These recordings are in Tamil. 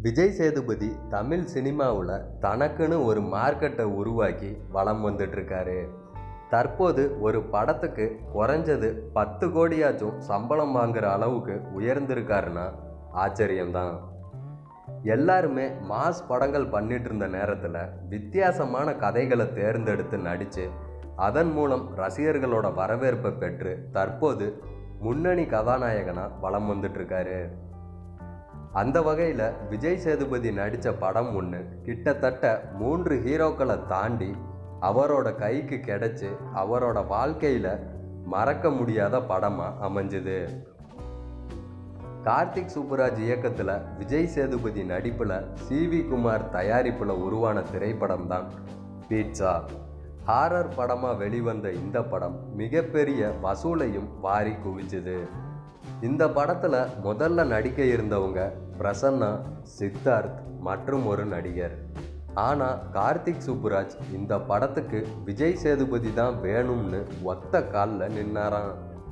விஜய் சேதுபதி தமிழ் சினிமாவில் தனக்குன்னு ஒரு மார்க்கெட்டை உருவாக்கி வலம் வந்துட்டுருக்காரு தற்போது ஒரு படத்துக்கு குறைஞ்சது பத்து கோடியாச்சும் சம்பளம் வாங்குற அளவுக்கு உயர்ந்திருக்காருன்னா ஆச்சரியம்தான் எல்லாருமே மாஸ் படங்கள் பண்ணிட்டு இருந்த நேரத்தில் வித்தியாசமான கதைகளை தேர்ந்தெடுத்து நடித்து அதன் மூலம் ரசிகர்களோட வரவேற்பை பெற்று தற்போது முன்னணி கதாநாயகனாக வலம் வந்துட்டுருக்காரு அந்த வகையில் விஜய் சேதுபதி நடித்த படம் ஒன்று கிட்டத்தட்ட மூன்று ஹீரோக்களை தாண்டி அவரோட கைக்கு கிடைச்சி அவரோட வாழ்க்கையில் மறக்க முடியாத படமாக அமைஞ்சுது கார்த்திக் சுப்புராஜ் இயக்கத்தில் விஜய் சேதுபதி நடிப்பில் சி வி குமார் தயாரிப்பில் உருவான திரைப்படம் தான் பீட்சா ஹாரர் படமாக வெளிவந்த இந்த படம் மிகப்பெரிய வசூலையும் வாரி குவிச்சுது இந்த படத்தில் முதல்ல நடிக்க இருந்தவங்க பிரசன்னா சித்தார்த் மற்றும் ஒரு நடிகர் ஆனால் கார்த்திக் சுப்புராஜ் இந்த படத்துக்கு விஜய் சேதுபதி தான் வேணும்னு ஒத்த காலில் நின்னாராம்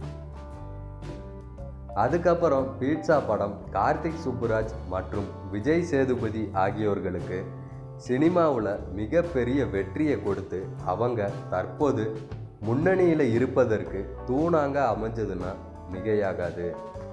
அதுக்கப்புறம் பீட்சா படம் கார்த்திக் சுப்புராஜ் மற்றும் விஜய் சேதுபதி ஆகியோர்களுக்கு சினிமாவில் மிகப்பெரிய வெற்றியை கொடுத்து அவங்க தற்போது முன்னணியில் இருப்பதற்கு தூணாங்க அமைஞ்சதுன்னா மிகையாகாது